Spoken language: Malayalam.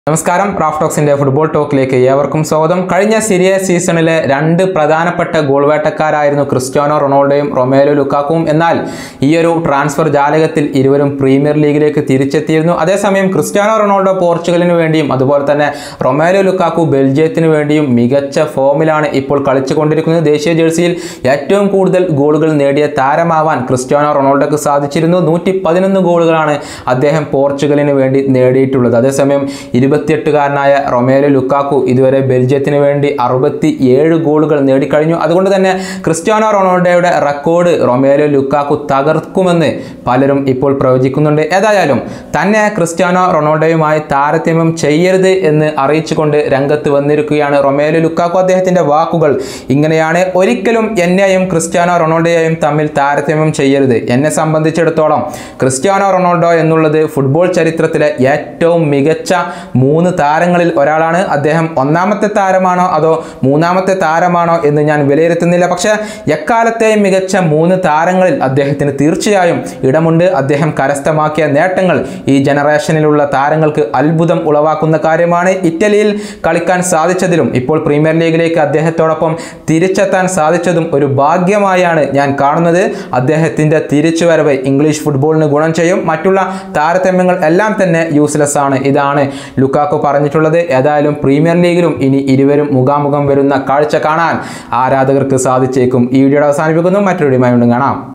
നമസ്കാരം റാഫ്റ്റോക്സിന്റെ ഫുട്ബോൾ ടോക്കിലേക്ക് ഏവർക്കും സ്വാഗതം കഴിഞ്ഞ സിരിയ സീസണിലെ രണ്ട് പ്രധാനപ്പെട്ട ഗോൾ വേട്ടക്കാരായിരുന്നു ക്രിസ്ത്യാനോ റൊണാൾഡോയും റൊമേലോ ലുക്കാക്കുവും എന്നാൽ ഈയൊരു ട്രാൻസ്ഫർ ജാലകത്തിൽ ഇരുവരും പ്രീമിയർ ലീഗിലേക്ക് തിരിച്ചെത്തിയിരുന്നു അതേസമയം ക്രിസ്ത്യാനോ റൊണാൾഡോ പോർച്ചുഗലിന് വേണ്ടിയും അതുപോലെ തന്നെ റൊമേലോ ലുക്കാക്കു ബെൽജിയത്തിന് വേണ്ടിയും മികച്ച ഫോമിലാണ് ഇപ്പോൾ കളിച്ചുകൊണ്ടിരിക്കുന്നത് ദേശീയ ജേഴ്സിയിൽ ഏറ്റവും കൂടുതൽ ഗോളുകൾ നേടിയ താരമാവാൻ ക്രിസ്ത്യാനോ റൊണാൾഡോക്ക് സാധിച്ചിരുന്നു നൂറ്റി പതിനൊന്ന് ഗോളുകളാണ് അദ്ദേഹം പോർച്ചുഗലിന് വേണ്ടി നേടിയിട്ടുള്ളത് അതേസമയം ഇരുപത്തിയെട്ടുകാരനായ റൊമേലോ ലുക്കാക്കു ഇതുവരെ ബെൽജിയത്തിന് വേണ്ടി അറുപത്തി ഏഴ് ഗോളുകൾ നേടിക്കഴിഞ്ഞു അതുകൊണ്ട് തന്നെ ക്രിസ്ത്യാനോ റൊണാൾഡോയുടെ റെക്കോർഡ് റൊമേലോ ലുക്കാക്കു തകർക്കുമെന്ന് പലരും ഇപ്പോൾ പ്രവചിക്കുന്നുണ്ട് ഏതായാലും തന്നെ ക്രിസ്ത്യാനോ റൊണാൾഡോയുമായി താരതമ്യം ചെയ്യരുത് എന്ന് അറിയിച്ചുകൊണ്ട് രംഗത്ത് വന്നിരിക്കുകയാണ് റൊമേലോ ലുക്കാക്കു അദ്ദേഹത്തിന്റെ വാക്കുകൾ ഇങ്ങനെയാണ് ഒരിക്കലും എന്നെയും ക്രിസ്ത്യാനോ റൊണാൾഡോയെയും തമ്മിൽ താരതമ്യം ചെയ്യരുത് എന്നെ സംബന്ധിച്ചിടത്തോളം ക്രിസ്ത്യാനോ റൊണാൾഡോ എന്നുള്ളത് ഫുട്ബോൾ ചരിത്രത്തിലെ ഏറ്റവും മികച്ച മൂന്ന് താരങ്ങളിൽ ഒരാളാണ് അദ്ദേഹം ഒന്നാമത്തെ താരമാണോ അതോ മൂന്നാമത്തെ താരമാണോ എന്ന് ഞാൻ വിലയിരുത്തുന്നില്ല പക്ഷേ എക്കാലത്തെയും മികച്ച മൂന്ന് താരങ്ങളിൽ അദ്ദേഹത്തിന് തീർച്ചയായും ഇടമുണ്ട് അദ്ദേഹം കരസ്ഥമാക്കിയ നേട്ടങ്ങൾ ഈ ജനറേഷനിലുള്ള താരങ്ങൾക്ക് അത്ഭുതം ഉളവാക്കുന്ന കാര്യമാണ് ഇറ്റലിയിൽ കളിക്കാൻ സാധിച്ചതിലും ഇപ്പോൾ പ്രീമിയർ ലീഗിലേക്ക് അദ്ദേഹത്തോടൊപ്പം തിരിച്ചെത്താൻ സാധിച്ചതും ഒരു ഭാഗ്യമായാണ് ഞാൻ കാണുന്നത് അദ്ദേഹത്തിൻ്റെ തിരിച്ചുവരവ് ഇംഗ്ലീഷ് ഫുട്ബോളിന് ഗുണം ചെയ്യും മറ്റുള്ള താരതമ്യങ്ങൾ എല്ലാം തന്നെ യൂസ്ലെസ് ആണ് ഇതാണ് ലുക്കാക്കോ പറഞ്ഞിട്ടുള്ളത് ഏതായാലും പ്രീമിയർ ലീഗിലും ഇനി ഇരുവരും മുഖാമുഖം വരുന്ന കാഴ്ച കാണാൻ ആരാധകർക്ക് സാധിച്ചേക്കും ഈ വീഡിയോ അവസാനിപ്പിക്കുന്നു മറ്റൊരു വീഡിയോയുമായി വീണ്ടും കാണാം